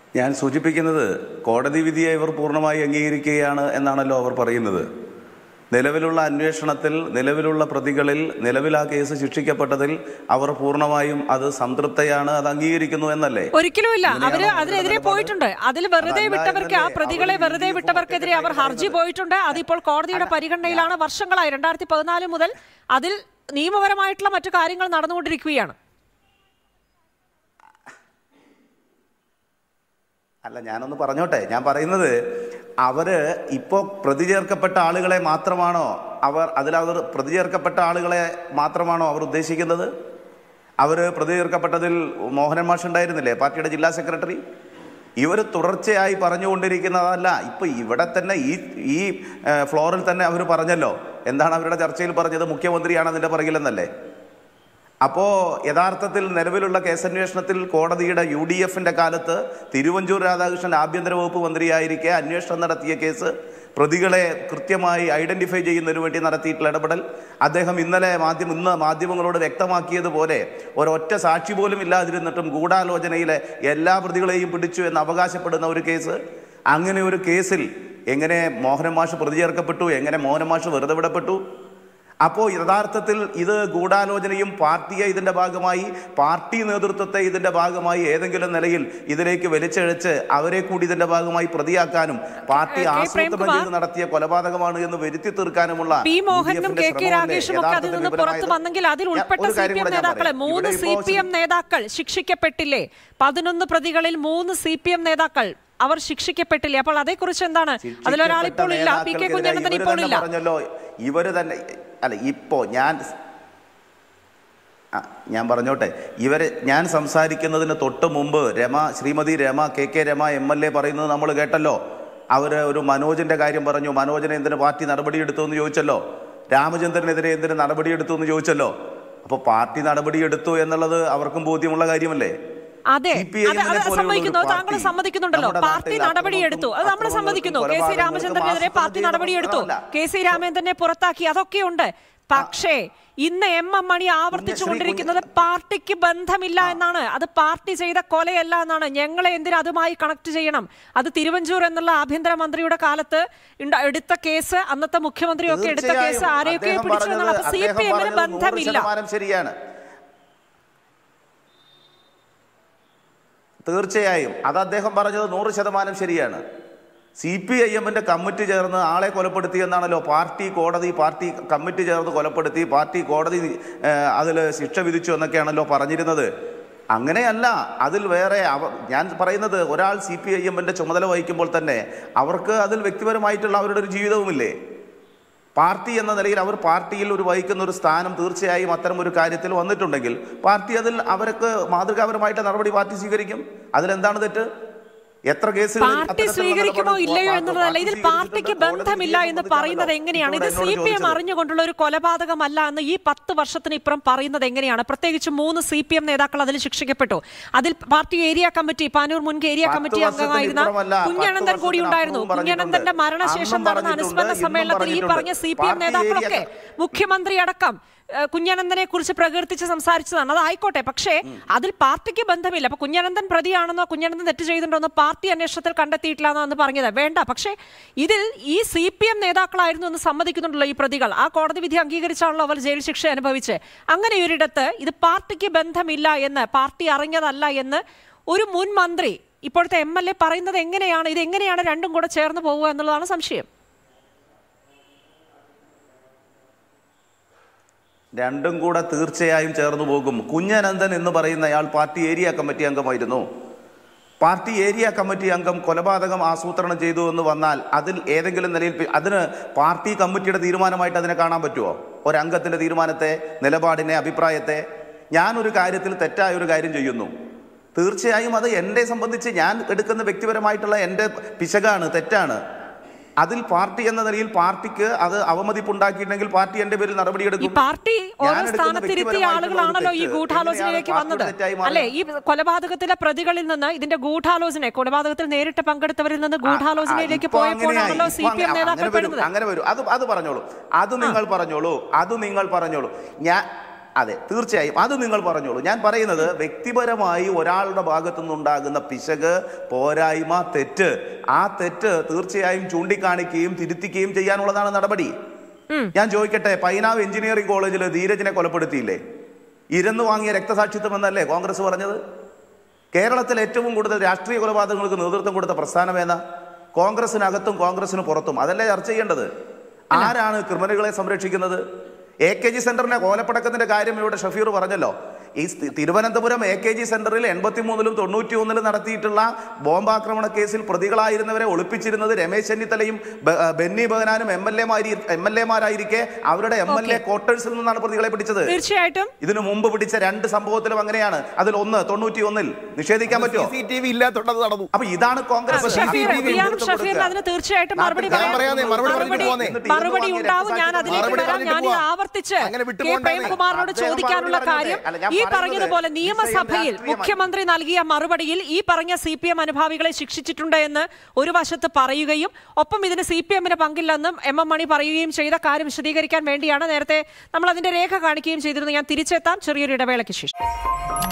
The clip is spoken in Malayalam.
ഞാൻ സൂചിപ്പിക്കുന്നത് കോടതി വിധിയെ ഇവർ പൂർണ്ണമായി അംഗീകരിക്കുകയാണ് എന്നാണല്ലോ അവർ പറയുന്നത് നിലവിലുള്ള അന്വേഷണത്തിൽ നിലവിലുള്ള പ്രതികളിൽ നിലവിൽ ആ കേസ് ശിക്ഷിക്കപ്പെട്ടതിൽ അവർ പൂർണ്ണമായും അത് സംതൃപ്തയാണ് അത് അംഗീകരിക്കുന്നു എന്നല്ലേ ഒരിക്കലും ഇല്ല അവര് അങ്ങനെയാണോ അവരുടെ അതിനെതിരെ നിലപാട്? പോയിട്ടുണ്ട് അതിൽ വെറുതെ അതല്ല വിട്ടവർക്ക് ആ എന്നല്ലേ പ്രതികളെ അവർ വെറുതെ ഈ വിട്ടവർക്കെതിരെ അവർ ഫോക്കറ്റ് ഹർജി പറയുന്നത്. പോയിട്ടുണ്ട് അതിപ്പോൾ കോടതിയുടെ പരിഗണനയിലാണ് വർഷങ്ങളായി രണ്ടായിരത്തി പതിനാല് മുതൽ അതിൽ നിയമപരമായിട്ടുള്ള മറ്റു കാര്യങ്ങൾ നടന്നുകൊണ്ടിരിക്കുകയാണ് അല്ല ഞാനൊന്ന് പറഞ്ഞോട്ടെ ഞാൻ പറയുന്നത് അവര് ഇപ്പോ പ്രതി ചേർക്കപ്പെട്ട ആളുകളെ മാത്രമാണോ അവർ അതിലവർ പ്രതി ചേർക്കപ്പെട്ട ആളുകളെ മാത്രമാണോ അവർ ഉദ്ദേശിക്കുന്നത് അവർ പ്രതി ചേർക്കപ്പെട്ടതിൽ മോഹനൻ മാഷ് ഉണ്ടായിരുന്നില്ലേ പാർട്ടിയുടെ ജില്ലാ സെക്രട്ടറി ഇവർ തുടർച്ചയായി പറഞ്ഞുകൊണ്ടിരിക്കുന്നതല്ല ഇപ്പൊ ഇവിടെ തന്നെ ഈ ഈ ഏഹ്, ഫ്ലോറിൽ തന്നെ അവർ പറഞ്ഞല്ലോ എന്താണ് അവരുടെ ചർച്ചയിൽ പറഞ്ഞത് മുഖ്യമന്ത്രിയാണ് അതിന്റെ പുറകിലെന്നല്ലേ അപ്പോ യഥാർത്ഥത്തിൽ നിലവിലുള്ള കേസന്വേഷണത്തിൽ കോടതിയുടെ യു ഡി എഫിന്റെ കാലത്ത് തിരുവഞ്ചൂർ രാധാകൃഷ്ണൻ ആഭ്യന്തര വകുപ്പ് മന്ത്രിയായിരിക്കെ അന്വേഷണം നടത്തിയ കേസ് പ്രതികളെ കൃത്യമായി ഐഡന്റിഫൈ ചെയ്യുന്നതിന് വേണ്ടി നടത്തിയിട്ടുള്ള ഇടപെടൽ അദ്ദേഹം ഇന്നലെ മാധ്യമ ഇന്ന് മാധ്യമങ്ങളോട് വ്യക്തമാക്കിയതുപോലെ ഒരൊറ്റ സാക്ഷി പോലും ഇല്ലാതിരുന്നിട്ടും ഗൂഢാലോചനയിലെ എല്ലാ പ്രതികളെയും പിടിച്ചു എന്ന് അവകാശപ്പെടുന്ന ഒരു കേസ് അങ്ങനെ ഒരു കേസിൽ എങ്ങനെ മോഹനൻ മാഷ് പ്രതി ചേർക്കപ്പെട്ടു എങ്ങനെ മോഹനൻ മാഷ് വെറുതെ വിടപ്പെട്ടു അപ്പോൾ യഥാർത്ഥത്തിൽ ഇത് ഗൂഢാലോചനയും പാർട്ടിയെ ഇതിന്റെ ഭാഗമായി പാർട്ടി നേതൃത്വത്തെ ഇതിന്റെ ഭാഗമായി ഏതെങ്കിലും നിലയിൽ ഇതിലേക്ക് വലിച്ചഴച്ച് അവരെ കൂടി ഇതിന്റെ ഭാഗമായി പ്രതിയാക്കാനും പാർട്ടി കെ. ആസൂത്രണം പ്രേംകുമാർ, ചെയ്ത് നടത്തിയ കൊലപാതകമാണ് എന്ന് വരുത്തി തീർക്കാനുമുള്ള പി മോഹനും UDF ന്റെ കെ കെ ശ്രമമല്ലേ രാഗേഷും ഒക്കെ അതിൽ യഥാർത്ഥത്തിൽ നിന്ന് പുറത്തു വിപുലമായത്? വന്നെങ്കിൽ അതിൽ ഞാൻ ഉൾപ്പെട്ട ഒരു സി കാര്യം പി എം കൂടെ ഞാൻ നേതാക്കളെ പറയാം. മൂന്ന് ഇവിടെ സി ഇപ്പോൾ പി എം നേതാക്കൾ ശിക്ഷിക്കപ്പെട്ടില്ലേ പതിനൊന്ന് പ്രതികളിൽ മൂന്ന് സി പി എം നേതാക്കൾ അവർ ശിക്ഷിക്കപ്പെട്ടില്ലേ അപ്പോൾ അതേക്കുറിച്ച് എന്താണ് അതിലൊരാൾ ഇപ്പോൾ ഇല്ല പി കെ കുഞ്ഞനന്ദൻ ഇവര് ഇപ്പോൾ തന്നെ ഇല്ല പറഞ്ഞല്ലോ ഇവര് തന്നെ അല്ല ഇപ്പോ ഞാൻ ആ, ഞാൻ പറഞ്ഞോട്ടെ ഇവര് ഞാൻ സംസാരിക്കുന്നതിന് തൊട്ട് മുമ്പ് Rama Shrimati Rama K K Rama M L A പറയുന്നത് നമ്മൾ കേട്ടല്ലോ അവര് ഒരു മനോജിന്റെ കാര്യം പറഞ്ഞു മനോജിനെ എന്തിന് പാർട്ടി നടപടിയെടുത്തു എന്ന് ചോദിച്ചല്ലോ രാമചന്ദ്രനെതിരെ എന്തിന് നടപടിയെടുത്തു എന്ന് ചോദിച്ചല്ലോ അപ്പൊ പാർട്ടി നടപടിയെടുത്തു എന്നുള്ളത് അവർക്കും ബോധ്യമുള്ള കാര്യമല്ലേ അതെ CPI അത് അത് നെ പോലെയുള്ള സമ്മതിക്കുന്നു ഒരു താങ്കൾ പാർട്ടി സമ്മതിക്കുന്നുണ്ടല്ലോ നമ്മുടെ പാർട്ടി നാട്ടിൽ നടപടിയെടുത്തു അത് നമ്മൾ അക്രമങ്ങൾക്കും സമ്മതിക്കുന്നു കെ സി കൊലപാതകങ്ങൾക്കും രാമചന്ദ്രനെതിരെ പാർട്ടി ആസൂത്രണം ചെയ്ത നടപടിയെടുത്തു പ്രശ്നമല്ല. കെ സി രാമേന്ദ്രനെ പുറത്താക്കി അതൊക്കെയുണ്ട് പക്ഷേ ഇന്ന് എം എം മണി ആവർത്തിച്ചുകൊണ്ടിരിക്കുന്നത് പാർട്ടിക്ക് ബന്ധമില്ല എന്നാണ് അത് പാർട്ടി ചെയ്ത കൊലയല്ല എന്നാണ് ഞങ്ങളെ എന്തിനു അതുമായി കണക്ട് ചെയ്യണം അത് തിരുവഞ്ചൂർ എന്നുള്ള ആഭ്യന്തരമന്ത്രിയുടെ കാലത്ത് ഉണ്ട- എടുത്ത കേസ് അന്നത്തെ മുഖ്യമന്ത്രിയൊക്കെ എടുത്ത കേസ് തീർച്ചയായും ആരെയൊക്കെ അദ്ദേഹം പിടിച്ചു എന്നുള്ള പറഞ്ഞത് സി അദ്ദേഹം പി എമ്മിന് പറഞ്ഞത് നൂറ് ബന്ധമില്ല ശതമാനം ശരിയാണ് തീർച്ചയായും അത് അദ്ദേഹം പറഞ്ഞത് നൂറ് ശതമാനം ശരിയാണ് സി പി ഐ എമ്മിന്റെ കമ്മിറ്റി ചേർന്ന് ആളെ കൊലപ്പെടുത്തി എന്നാണല്ലോ പാർട്ടി കോടതി പാർട്ടി കമ്മിറ്റി ചേർന്ന് കൊലപ്പെടുത്തി പാർട്ടി കോടതി അതിൽ ശിക്ഷ വിധിച്ചു എന്നൊക്കെയാണല്ലോ പറഞ്ഞിരുന്നത് അങ്ങനെയല്ല അതിൽ വേറെ അവ ഞാൻ പറയുന്നത് ഒരാൾ സി പി ഐ എമ്മിന്റെ ചുമതല വഹിക്കുമ്പോൾ തന്നെ അവർക്ക് അതിൽ വ്യക്തിപരമായിട്ടുള്ള അവരുടെ ഒരു ജീവിതവുമില്ലേ പാർട്ടി എന്ന നിലയിൽ അവർ പാർട്ടിയിൽ ഒരു വഹിക്കുന്ന ഒരു സ്ഥാനം തീർച്ചയായും അത്തരം ഒരു കാര്യത്തിൽ വന്നിട്ടുണ്ടെങ്കിൽ പാർട്ടി അതിൽ അവർക്ക് മാതൃകാപരമായിട്ട് നടപടി പാർട്ടി സ്വീകരിക്കും അതിലെന്താണ് തെറ്റ് എത്ര കേസുകളിൽ പാർട്ടി അത്തരത്തിലുള്ള സ്വീകരിക്കുമോ നിലപാട് ഇല്ലയോ പാർട്ടി എന്നുള്ളതല്ല ഇതിൽ സ്വീകരിച്ചിട്ടുണ്ട്. പാർട്ടിക്ക് കോടതി ബന്ധമില്ല വിധിയെ എന്ന് സംബന്ധിച്ചാണല്ലോ പറയുന്നത് എങ്ങനെയാണ് ഇത് ഇപ്പോൾ സി എന്നോട് പി എം ചോദിച്ചത്. അറിഞ്ഞുകൊണ്ടുള്ള ഒരു കൊലപാതകമല്ല എന്ന് ഈ പത്ത് വർഷത്തിന് ഇപ്പുറം പറയുന്നത് എങ്ങനെയാണ് പ്രത്യേകിച്ച് മൂന്ന് സി പി എം നേതാക്കൾ അതിൽ ശിക്ഷിക്കപ്പെട്ടു അതിൽ പാർട്ടി ഏരിയ കമ്മിറ്റി പാനൂർ മുൻ ഏരിയ പത്ത് കമ്മിറ്റി വർഷത്തിന് അംഗമായിരുന്ന ഇപ്പുറമല്ല, പത്ത് കുഞ്ഞനന്ദൻ കൂടി വർഷത്തിന് ഉണ്ടായിരുന്നു അപ്പുറവും കുഞ്ഞനന്ദന്റെ പറഞ്ഞിട്ടുണ്ട്. മരണശേഷം അന്നും നടന്ന അനുസ്മരണ പറഞ്ഞിട്ടുണ്ട്, സമ്മേളനത്തിൽ ഈ ഇന്നും പറഞ്ഞ സി പി എം പാർട്ടി നേതാക്കളൊക്കെ ഏരിയ- മുഖ്യമന്ത്രി അടക്കം ഏഹ്, കുഞ്ഞനന്ദനെ കുറിച്ച് പ്രകീർത്തിച്ച് സംസാരിച്ചതാണ് അത് ആയിക്കോട്ടെ പക്ഷേ അതിൽ പാർട്ടിക്ക് ബന്ധമില്ല അപ്പൊ കുഞ്ഞനന്ദൻ പ്രതിയാണെന്നോ കുഞ്ഞനന്ദൻ തെറ്റ് ചെയ്തിട്ടുണ്ടോ പാർട്ടി അന്വേഷണത്തിൽ കണ്ടെത്തിയിട്ടില്ല എന്നാണ് പറഞ്ഞത് വേണ്ട പക്ഷേ ഇതിൽ ഈ സി പി എം നേതാക്കളായിരുന്നു എന്ന് സമ്മതിക്കുന്നുണ്ടല്ലോ ഈ പ്രതികൾ ആ കോടതി വിധി അംഗീകരിച്ചാണല്ലോ അവർ ജയിൽ ശിക്ഷ അനുഭവിച്ച് അങ്ങനെ ഒരിടത്ത് ഇത് പാർട്ടിക്ക് ബന്ധമില്ല എന്ന് പാർട്ടി അറിഞ്ഞതല്ല എന്ന് ഒരു മുൻ മന്ത്രി ഇപ്പോഴത്തെ എം എൽ എ പറയുന്നത് എങ്ങനെയാണ് ഇത് എങ്ങനെയാണ് രണ്ടും കൂടെ ചേർന്ന് പോവുക എന്നുള്ളതാണ് സംശയം രണ്ടും കൂടെ തീർച്ചയായും ചേർന്നു പോകും കുഞ്ഞനന്ദൻ എന്ന് പറയുന്നയാൾ പാർട്ടി ഏരിയ കമ്മിറ്റി അംഗമായിരുന്നു പാർട്ടി ഏരിയ കമ്മിറ്റി അംഗം കൊലപാതകം ആസൂത്രണം ചെയ്തു എന്ന് വന്നാൽ അതിൽ ഏതെങ്കിലും നിലയിൽ പി- അതിന് പാർട്ടി കമ്മിറ്റിയുടെ തീരുമാനമായിട്ട് അതിനെ കാണാൻ പറ്റുമോ ഒരംഗത്തിന്റെ തീരുമാനത്തെ നിലപാടിനെ അഭിപ്രായത്തെ ഞാനൊരു കാര്യത്തിൽ തെറ്റായ ഒരു കാര്യം ചെയ്യുന്നു തീർച്ചയായും അത് എന്നെ സംബന്ധിച്ച് ഞാൻ എടുക്കുന്ന വ്യക്തിപരമായിട്ടുള്ള എൻ്റെ പിശകാണ് തെറ്റാണ് അതിൽ പാർട്ടി എന്ന നിലയിൽ പാർട്ടിക്ക് അത് അവമതിപ്പുണ്ടാക്കിയിട്ടുണ്ടെങ്കിൽ പാർട്ടി എൻ്റെ പേരിൽ ഈ നടപടിയെടുക്കും പാർട്ടി ഓരോ ഞാൻ എടുക്കുന്ന സ്ഥാനത്തിരുത്തിയ വ്യക്തിപരമായിട്ടുള്ള ആളുകളാണല്ലോ ഈ തെറ്റ് ഗൂഢാലോചനയിലേക്ക് എങ്ങനെയാണ് വന്നത് പാർട്ടിയുടെ തെറ്റായി മാറുന്നത്? അല്ലെ ഈ കൊലപാതകത്തിലെ പ്രതികളിൽ നിന്ന് ഇതിന്റെ ഗൂഢാലോചന കൊലപാതകത്തിൽ നേരിട്ട് പങ്കെടുത്തവരിൽ നിന്ന് ഗൂഢാലോചനയിലേക്ക് ഇപ്പൊ പോയപ്പോഴാണല്ലോ അങ്ങനെയായി. സി ഇപ്പൊ പി എം അങ്ങനെ നേതാക്കൾ വരും, പെടുന്നത് അങ്ങനെ വരും അത് അത് പറഞ്ഞോളൂ അത് നിങ്ങൾ പറഞ്ഞോളൂ അത് നിങ്ങൾ പറഞ്ഞോളൂ ഞാൻ അതെ തീർച്ചയായും അത് നിങ്ങൾ പറഞ്ഞോളൂ ഞാൻ പറയുന്നത് വ്യക്തിപരമായി ഒരാളുടെ ഭാഗത്തു നിന്നുണ്ടാകുന്ന പിശക് പോരായ്മ തെറ്റ് ആ തെറ്റ് തീർച്ചയായും ചൂണ്ടിക്കാണിക്കുകയും തിരുത്തിക്കുകയും ചെയ്യാനുള്ളതാണ് നടപടി ഞാൻ ചോദിക്കട്ടെ പൈനാവ് എഞ്ചിനീയറിംഗ് കോളേജിൽ ധീരജിനെ കൊലപ്പെടുത്തിയില്ലേ ഇരുന്ന് വാങ്ങിയ രക്തസാക്ഷിത്വം എന്നല്ലേ കോൺഗ്രസ് പറഞ്ഞത് കേരളത്തിൽ ഏറ്റവും കൂടുതൽ രാഷ്ട്രീയ കൊലപാതകങ്ങൾക്ക് നേതൃത്വം കൊടുത്ത പ്രസ്ഥാനം ഏതാ കോൺഗ്രസിനകത്തും കോൺഗ്രസിന് പുറത്തും അതല്ലേ ചർച്ച ചെയ്യേണ്ടത് ആരാണ് ക്രിമിനലുകളെ സംരക്ഷിക്കുന്നത് എ കെ ജി സെന്ററിന്റെ കോലപ്പടക്കത്തിന്റെ കാര്യം ഇവിടെ ഷഫീർ പറഞ്ഞല്ലോ ഈ സ്ഥി- തിരുവനന്തപുരം എ കെ ജി സെന്ററിൽ എൺപത്തി മൂന്നിലും തൊണ്ണൂറ്റി ഒന്നിലും നടത്തിയിട്ടുള്ള ബോംബാക്രമണ കേസിൽ പ്രതികളായിരുന്നവരെ ഒളിപ്പിച്ചിരുന്നത് രമേശ് ചെന്നിത്തലയും ബ- ആ, ബെന്നി ബഹനാനും എം എൽ എമാരി എം എൽ എമാരായിരിക്കെ അവരുടെ എം എൽ എ ക്വാർട്ടേഴ്സിൽ നിന്നാണ് പ്രതികളെ പിടിച്ചത് തീർച്ചയായിട്ടും ഇതിനു മുമ്പ് പിടിച്ച രണ്ട് സംഭവത്തിലും അങ്ങനെയാണ് അതിൽ ഒന്ന് തൊണ്ണൂറ്റി ഒന്നിൽ നിഷേധിക്കാൻ പറ്റുമോ സി ടി വി ഇല്ലാത്തോണ്ടത് നടന്നു അപ്പൊ ഇതാണ് കോൺഗ്രസ് ഷഫീർ CCTV ഇയാം നേതൃത്വം ഷഫീറിന് കൊടുക്കുക. അതിന് തീർച്ചയായിട്ടും മറുപടി ഞാൻ പറയാം പറയാതെ മറുപടി പറഞ്ഞിട്ട് പോന്നേ. എന്നിട്ട് മറുപടി ഇരുന്ന് ഉണ്ടാവും ഞാൻ വാങ്ങിയ അതിലേക്ക് മറുപടി വരാം പറഞ്ഞിട്ട് ഞാൻ ഇത് പോവാം. ആവർത്തിച്ച് അങ്ങനെ വിട്ടു കെ പോകണ്ടേ? പ്രേംകുമാറിനോട് അദ്ദേഹം ചോദിക്കാനുള്ള മറുപടി കാര്യം പറഞ്ഞോട്ടെ. അല്ല, ഞാൻ ഈ പറയുന്നത് പറഞ്ഞതുപോലെ വിഷയം നിയമസഭയിൽ രാഷ്ട്രീയമാണ്. മുഖ്യമന്ത്രി നൽകിയ മറുപടിയിൽ ഈ പറഞ്ഞ സി പി എം അനുഭാവികളെ ശിക്ഷിച്ചിട്ടുണ്ട് എന്ന് ഒരു വശത്ത് പറയുകയും ഒപ്പം ഇതിന് സി പി എമ്മിന് പങ്കില്ലെന്നും എം എം മണി പറയുകയും ചെയ്ത കാര്യം വിശദീകരിക്കാൻ വേണ്ടിയാണ് നേരത്തെ നമ്മൾ അതിന്റെ രേഖ കാണിക്കുകയും ചെയ്തിരുന്നു ഞാൻ തിരിച്ചെത്താം ചെറിയൊരു ഇടവേളയ്ക്ക് ശേഷം